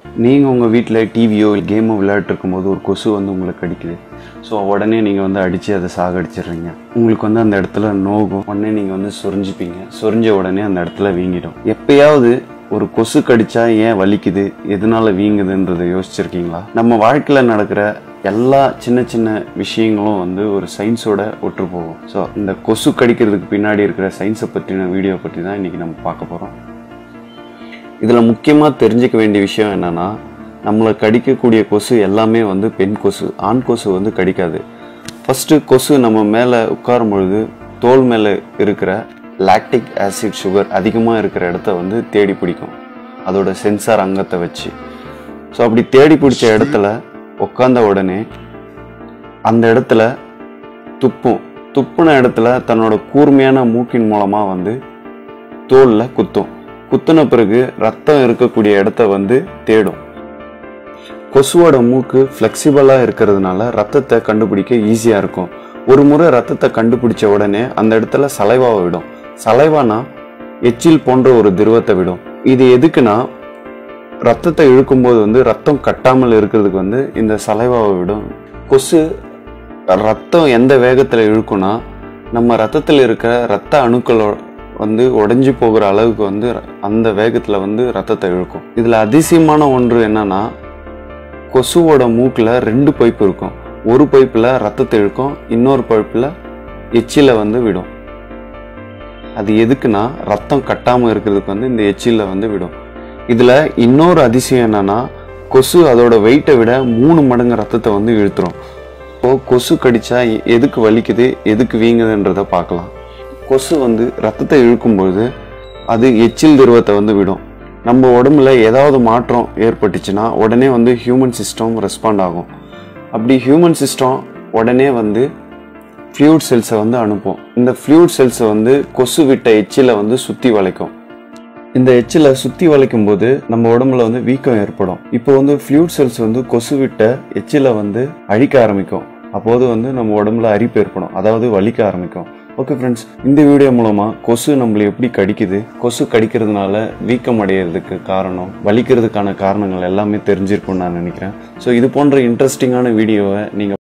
நீங்கள் உங்கள் வீட்டில் டிவியோ கேமோ விளையாட்டுருக்கும் போது ஒரு கொசு வந்து உங்களுக்கு கடிக்குது ஸோ உடனே நீங்கள் வந்து அடித்து அதை சாகடிச்சிடுறீங்க உங்களுக்கு வந்து அந்த இடத்துல நோகும் உடனே நீங்கள் வந்து சொரிஞ்சுப்பீங்க சொரிஞ்ச உடனே அந்த இடத்துல வீங்கிடும் எப்பயாவது ஒரு கொசு கடிச்சா ஏன் வலிக்குது எதனால வீங்குதுன்றதை யோசிச்சிருக்கீங்களா நம்ம வாழ்க்கையில் நடக்கிற எல்லா சின்ன சின்ன விஷயங்களும் வந்து ஒரு சயின்ஸோட ஒற்று போகும் ஸோ இந்த கொசு கடிக்கிறதுக்கு பின்னாடி இருக்கிற சயின்ஸை பற்றின வீடியோ பற்றி தான் இன்றைக்கி நம்ம பார்க்க போகிறோம் இதில் முக்கியமாக தெரிஞ்சுக்க வேண்டிய விஷயம் என்னன்னா நம்மளை கடிக்கக்கூடிய கொசு எல்லாமே வந்து பெண் கொசு ஆண் கொசு வந்து கடிக்காது ஃபஸ்ட்டு கொசு நம்ம மேலே உட்காரும் பொழுது தோல் மேலே இருக்கிற லாக்டிக் ஆசிட் சுகர் அதிகமாக இருக்கிற இடத்த வந்து தேடி பிடிக்கும் அதோட சென்சார் அங்கத்தை வச்சு ஸோ அப்படி தேடி பிடிச்ச இடத்துல உட்காந்த உடனே அந்த இடத்துல துப்பும் துப்புன இடத்துல தன்னோட கூர்மையான மூக்கின் மூலமாக வந்து தோலில் குத்தும் குத்துன பிறகு ரத்தம் இருக்கக்கூடிய இடத்த வந்து தேடும் கொசுவோட மூக்கு ஃப்ளெக்சிபிளாக இருக்கிறதுனால ரத்தத்தை கண்டுபிடிக்க ஈஸியாக இருக்கும் ஒரு முறை ரத்தத்தை கண்டுபிடிச்ச உடனே அந்த இடத்துல சலைவாவை விடும் சலைவானா எச்சில் போன்ற ஒரு திரவத்தை விடும் இது எதுக்குன்னா ரத்தத்தை இழுக்கும்போது வந்து ரத்தம் கட்டாமல் இருக்கிறதுக்கு வந்து இந்த சலைவாவை விடும் கொசு ரத்தம் எந்த வேகத்தில் இழுக்கும்னா நம்ம ரத்தத்தில் இருக்கிற ரத்த அணுக்களோட வந்து உடைஞ்சு போகிற அளவுக்கு வந்து அந்த வேகத்தில் வந்து ரத்தத்தை இழுக்கும் இதில் அதிசயமான ஒன்று என்னன்னா கொசுவோட மூக்கில் ரெண்டு பைப் இருக்கும் ஒரு பைப்பில் ரத்தத்தை இழுக்கும் இன்னொரு பைப்பில் எச்சில வந்து விடும் அது எதுக்குன்னா ரத்தம் கட்டாமல் இருக்கிறதுக்கு வந்து இந்த எச்சில வந்து விடும் இதில் இன்னொரு அதிசயம் என்னன்னா கொசு அதோட வெயிட்டை விட மூணு மடங்கு ரத்தத்தை வந்து இழுத்துரும் இப்போ கொசு கடிச்சா எ- எதுக்கு வலிக்குது எதுக்கு வீங்குதுன்றதை பார்க்கலாம் கொசு வந்து ரத்தத்தை இழுக்கும்பொழுது அது எச்சில் திரவத்தை வந்து விடும் நம்ம உடம்புல ஏதாவது மாற்றம் ஏற்பட்டுச்சுன்னா உடனே வந்து ஹியூமன் சிஸ்டம் ரெஸ்பாண்ட் ஆகும் அப்படி ஹியூமன் சிஸ்டம் உடனே வந்து ஃப்ளூட் செல்ஸை வந்து அனுப்பும் இந்த ஃப்ளூட் செல்ஸை வந்து கொசு விட்ட எச்சில வந்து சுற்றி வளைக்கும் இந்த எச்சில சுற்றி வளைக்கும் போது நம்ம உடம்புல வந்து வீக்கம் ஏற்படும் இப்போ வந்து ஃப்ளூட் செல்ஸ் வந்து கொசு விட்ட எச்சில வந்து அழிக்க ஆரம்பிக்கும் அப்போது வந்து நம்ம உடம்புல அரிப்பு ஏற்படும் அதாவது வலிக்க ஆரம்பிக்கும் ஓகே ஃப்ரெண்ட்ஸ் இந்த வீடியோ மூலமா கொசு நம்மளை எப்படி கடிக்குது கொசு கடிக்கிறதுனால வீக்கம் அடையிறதுக்கு காரணம் வலிக்கிறதுக்கான காரணங்கள் எல்லாமே தெரிஞ்சிருக்கும்னு நான் நினைக்கிறேன் ஸோ இது போன்ற இன்ட்ரெஸ்டிங்கான வீடியோவை நீங்க